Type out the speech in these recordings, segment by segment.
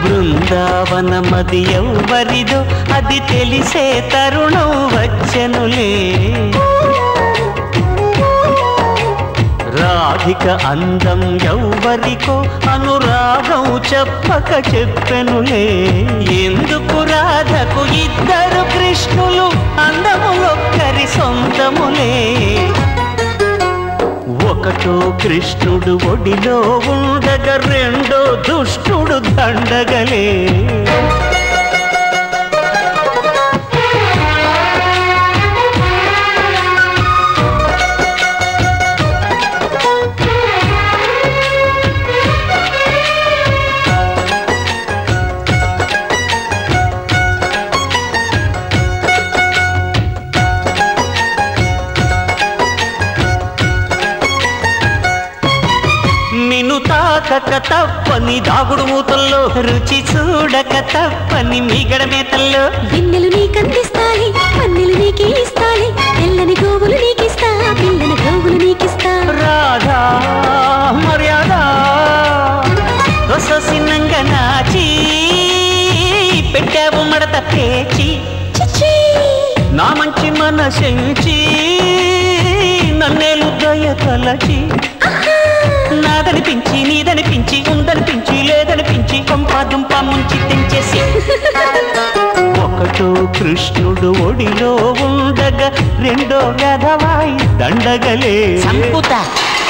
బృందావనమది ఎవ్వరిదో అది తెలిసే తరుణం వచ్చెనులే రాధిక అందం ఎవ్వరికో అనురాగం చెప్పక చెప్పెనులే ఎందుకు రాధకు ఇద్దరు కృష్ణులు అందములొక్కరి సొంతములే ఒకటో కృష్ణుడు ఒడిలో ఉండగా రెండో దుష్టుడు దండగలే నిన్ను తాకక తప్పని దాగుడు మూతల్లో రుచి చూడక తప్పని మీగడ మేతల్లో వెన్నెలు నీకందిస్తాలి పన్నెలు నీకే ఇస్తాలి తెల్లని గోవులు నీకిస్తా పిల్లని గోవులు నీకిస్తా రాధా మర్యాద సిన్నంగా నాచి పెట్టావు మడత పేచి చిచ్చీ నా మంచి మనసెంచి నన్నేలు దయ తలచి నాదనిపించి నీదనిపించి ఉందనిపించి లేదనిపించి కొంప దుంప ముంచి తెంచేసి ఒకటో కృష్ణుడు ఒడిలో ఉండగా రెండో గదవాయి దండగలే సంపుతా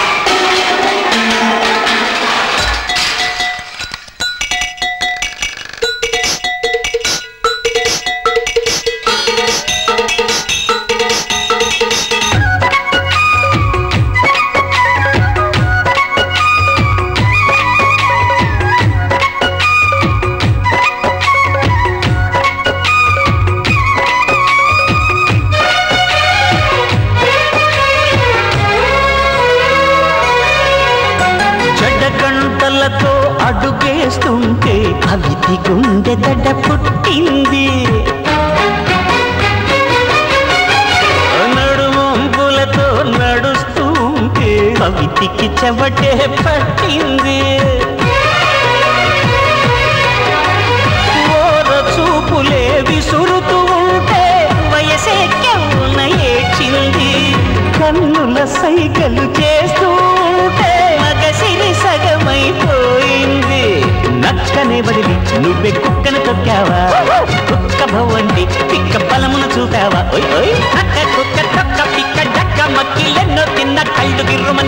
చెడ్డ గంటలతో అడుగేస్తుంటే కవితి గుండె దడ్డ పుట్టింది నడుమంపులతో నడుస్తుంటే కవితికి చెవటే పట్టింది ఓర చూపులే విసురుతూ ఉంటే వయసే కెవ్వున ఏడ్చింది కన్నుల సైగలు చేస్తూ ఉంటే మగసిరి సగమైపోయింది నచ్చనే వదిలి నువ్వే కుక్కను తొక్కావా కుక్క భవండి పిక్క బలమును చూపావా ఓయ్ ఓయ్ నక్క కుక్క తొక్క పిక్క డక్క మక్కిలెన్నో తిన్న కళ్ళు గిర్రుమ